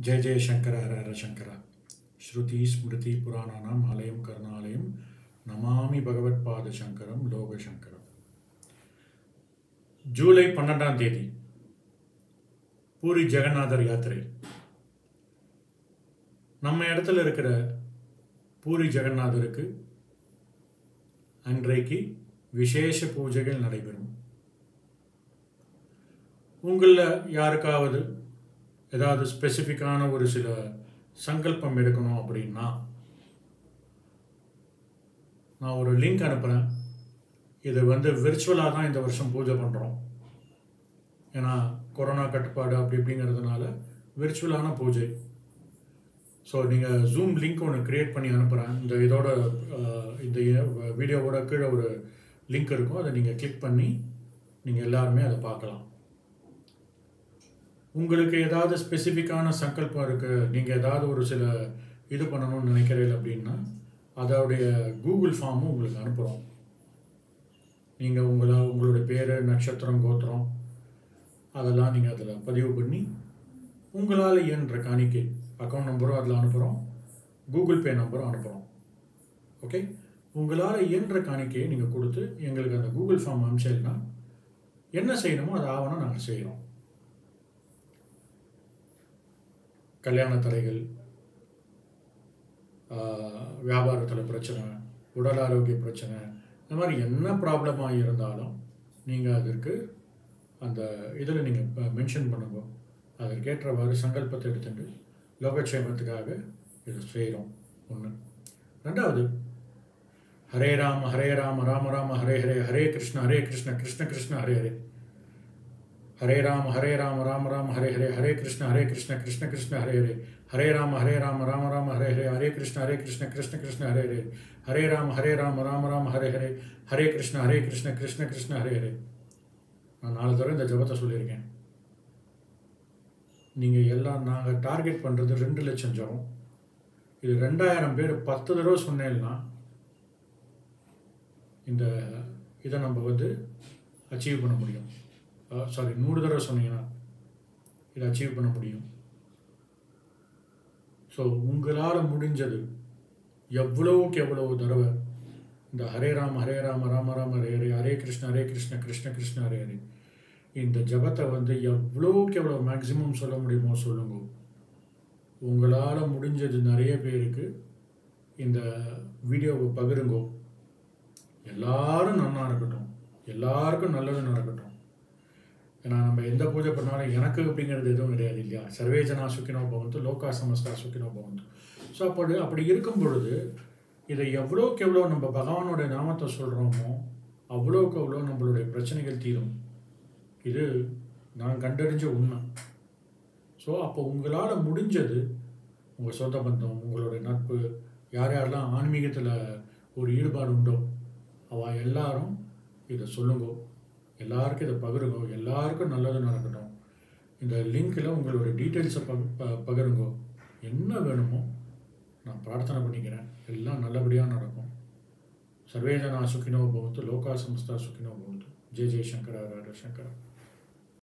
जय जय शंकर हर हर शंकर श्रुति स्मृति पुराणानाम् आलयं करुणालयं நமாமி பகவத்பாத சங்கரம் லோக சங்கரம் ஜூலை பன்னெண்டாம் தேதி பூரி ஜெகநாதர் யாத்திரை நம்ம இடத்துல இருக்கிற பூரி ஜெகநாதருக்கு அன்றைக்கு விசேஷ பூஜைகள் நடைபெறும் உங்களில் யாருக்காவது ஏதாவது ஸ்பெசிஃபிக்கான ஒரு சில சங்கல்பம் எடுக்கணும் அப்படின்னா நான் ஒரு லிங்க் அனுப்புகிறேன் இது வந்து விர்ச்சுவலாக தான் இந்த வருஷம் பூஜை பண்ணுறோம் ஏன்னா கொரோனா கட்டுப்பாடு அப்படி இப்படிங்கிறதுனால விர்ச்சுவலான பூஜை ஸோ நீங்கள் ஜூம் லிங்க் ஒன்று க்ரியேட் பண்ணி அனுப்புகிறேன் இந்த இதோட அஹ், இந்த வீடியோவோட கீழே ஒரு லிங்க் இருக்கும் அதை நீங்கள் கிளிக் பண்ணி நீங்கள் எல்லாருமே அதை பார்க்கலாம் உங்களுக்கு ஏதாவது ஸ்பெசிஃபிக்கான சங்கல்பம் இருக்குது நீங்கள் ஏதாவது ஒரு சில இது பண்ணணும்னு நினைக்கிறீர்கள் அப்படின்னா அதோடைய கூகுள் ஃபார்மும் உங்களுக்கு அனுப்புகிறோம் நீங்கள் உங்களை உங்களுடைய பேர் நட்சத்திரம் கோத்திரம் அதெல்லாம் நீங்கள் அதில் பதிவு பண்ணி உங்களால் இயன்ற காணிக்கை அக்கௌண்ட் நம்பரும் அதில் அனுப்புகிறோம் கூகுள் பே நம்பரும் அனுப்புகிறோம் ஓகே உங்களால் இயன்ற காணிக்கையை நீங்கள் கொடுத்து எங்களுக்கு அந்த கூகுள் ஃபார்ம் அனுப்பிச்சீங்கன்னா என்ன செய்யணுமோ அது ஆவணம் நாங்கள் செய்கிறோம் கல்யாண தடைகள் வியாபாரத்தில் பிரச்சனை உடல் ஆரோக்கிய பிரச்சனை இந்த மாதிரி என்ன ப்ராப்ளமாக இருந்தாலும் நீங்கள் அதற்கு அந்த இதில் நீங்கள் மென்ஷன் பண்ணுங்க அதற்கேற்றவாறு சங்கல்பத்தை எடுத்துட்டு லோகக்ஷேமத்துக்காக இதை செய்கிறோம் ஒன்று ரெண்டாவது ஹரே ராம ஹரே ராம ராம ராம ஹரே ஹரே ஹரே கிருஷ்ண ஹரே கிருஷ்ண கிருஷ்ண கிருஷ்ண ஹரே ஹரே ஹரே ராம ஹரே ராம ராம ராம ஹரே ஹரே ஹரே கிருஷ்ண ஹரே கிருஷ்ண கிருஷ்ண கிருஷ்ண ஹரே ஹரே ஹரே ராம ஹரே ராம ராம ராம ஹரே ஹரே ஹரே கிருஷ்ண ஹரே கிருஷ்ண கிருஷ்ண கிருஷ்ண ஹரே ஹரே ஹரே ராம ஹரே ராம ராம ராம ஹரே ஹரே ஹரே கிருஷ்ண ஹரே கிருஷ்ண கிருஷ்ண கிருஷ்ண ஹரே ஹரே நான் நாலு தடவை இந்த ஜபத்தை சொல்லியிருக்கேன் நீங்கள் எல்லாம் நாங்கள் டார்கெட் பண்ணுறது ரெண்டு லட்சம் ஜபம் இது ரெண்டாயிரம் பேர் பத்து தடவை சொன்னேன்னா இந்த இதை நம்ம வந்து அச்சீவ் பண்ண முடியும் சாரி நூறு தடவை சொன்னீங்கன்னா இதை அச்சீவ் பண்ண முடியும் ஸோ உங்களால் முடிஞ்சது எவ்வளவுக்கு எவ்வளவு தடவை இந்த ஹரே ராம ஹரே ராம ராம ராம ஹரே ஹரே ஹரே கிருஷ்ண ஹரே கிருஷ்ண கிருஷ்ண கிருஷ்ண ஹரே ஹரே இந்த ஜபத்தை வந்து எவ்வளோக்கு எவ்வளோ மேக்ஸிமம் சொல்ல முடியுமோ சொல்லுங்க உங்களால் முடிஞ்சது நிறைய பேருக்கு இந்த வீடியோவை பகிருங்கோ எல்லாரும் நன்னா இருக்கட்டும் எல்லாருக்கும் நல்லது நடக்கட்டும் ஏன்னா நம்ம எந்த பூஜை பண்ணாலும் எனக்கு அப்படிங்கிறது எதுவும் கிடையாது இல்லையா சர்வேஜனா சுக்கினோ பவந்து லோகா சமஸ்தா சுக்கினோ பவந்து ஸோ அப்படி அப்படி இருக்கும் பொழுது இதை எவ்வளோக்கு எவ்வளோ நம்ம பகவானோட நாமத்தை சொல்கிறோமோ அவ்வளோக்கு அவ்வளோ நம்மளுடைய பிரச்சனைகள் தீரும் இது நான் கண்டறிஞ்ச உண்மை ஸோ அப்போ உங்களால் முடிஞ்சது உங்கள் சொந்த பந்தம் உங்களுடைய நட்பு யார் யாரெல்லாம் ஆன்மீகத்தில் ஒரு ஈடுபாடு உண்டோ அவ எல்லாரும் இதை சொல்லுங்க எல்லாருக்கும் இதை பகிருங்க எல்லாருக்கும் நல்லது நடக்கட்டும் இந்த லிங்க்கில் உங்களுடைய டீட்டெயில்ஸை பக ப- பகிருங்க என்ன வேணுமோ நான் பிரார்த்தனை பண்ணிக்கிறேன் எல்லாம் நல்லபடியாக நடக்கும் சர்வேஜனா சுக்கினோ பவந்து லோகா சமஸ்தா சுக்கினோ பவந்து ஜெய் ஜெய் சங்கர ஹர ஹர சங்கர